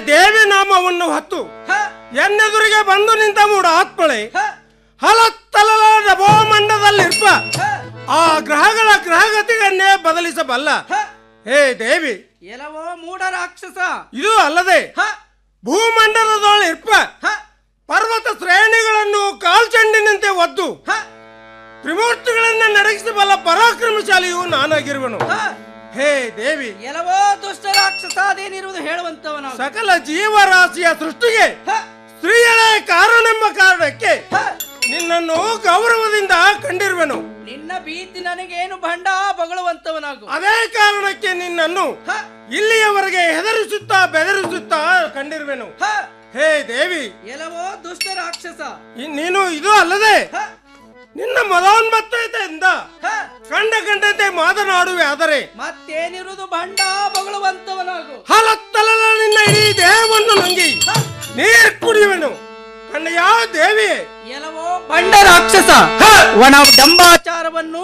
ದೇವಿ ನಾಮವನ್ನು ಹೊತ್ತು ಹ, ಎನ್ನೆದುರಿಗೆ ಬಂದು ನಿಂತ ಮೂಡ ಆತ್ಮಳೆ ಹ, ಹಲತ್ತಲದ ಭೂಮಂಡದಲ್ಲಿರ್ಪ ಹ, ಆ ಗ್ರಹಗಳ ಗ್ರಹಗತಿಯನ್ನೇ ಬದಲಿಸಬಲ್ಲ ಹ. ಹೇ ದೇವಿ ಎಲವೋ ಮೂಢ ರಾಕ್ಷಸ ಇದು ಅಲ್ಲದೆ ಹ, ಭೂಮಂಡಲದೊಳಿರ್ಪ ಹ, ಪರ್ವತ ಶ್ರೇಣಿಗಳನ್ನು ಕಾಲ್ಚಂಡಿನಂತೆ ಒದ್ದು ಹ, ತ್ರಿಮೂರ್ತಿಗಳನ್ನ ನಡಗಿಸಬಲ್ಲ ಪರಾಕ್ರಮಶಾಲಿಯು ನಾನಾಗಿರುವನು ಹ. ಹೇ ದೇವಿ ಎಲವೋ ದುಷ್ಟ ರಾಕ್ಷಸ ಅದೇನಿರುವುದು ಹೇಳುವಂತವನ ಸಕಲ ಜೀವರಾಶಿಯ ಸೃಷ್ಟಿಗೆ ಹ, ಸ್ತ್ರೀಯಳೇ ಕಾರಣವೆಂಬ ಕಾರಣಕ್ಕೆ ಹ. ನಿನ್ನನ್ನು ಗೌರವದಿಂದ ಕಂಡಿರುವೆನು ನಿನ್ನ ಭೀತಿ ನನಗೇನು ಭಂಡ ಬಗಳುವಂತವನಾಗು ಅದೇ ಕಾರಣಕ್ಕೆ ನಿನ್ನನ್ನು ಹ, ಇಲ್ಲಿಯವರೆಗೆ ಹೆದರಿಸುತ್ತಾ ಬೆದರಿಸುತ್ತಾ ಕಂಡಿರುವೆನು ಹ. ಹೇ ದೇವಿ ಎಲವೋ ದುಷ್ಟ ರಾಕ್ಷಸ ಇನ್ ನೀನು ಇದು ಅಲ್ಲದೆ ಹ, ನಿನ್ನ ಮದೋನ್ಮತ್ತತೆಯಿಂದ ಹ. ಕಂಡ ಕಂಡಂತೆ ಮಾತನಾಡುವೆ ಆದರೆ ಮತ್ತೇನಿರುವುದು ಭಂಡ ಬಗಳುವಂತವನಾಗು ಹಲತ್ತಲಲ ನಿನ್ನ ಇಡೀ ದೇಹವನ್ನು ನುಂಗಿ ಹ, ನೀರು ಕುಡಿಯುವೆನು ಕಂಡ ಯಾವ ದೇವಿ ಎಲವೋ ಭಂಡ ರಾಕ್ಷಸ ಒಣ ಡಂಬಾಚಾರವನ್ನು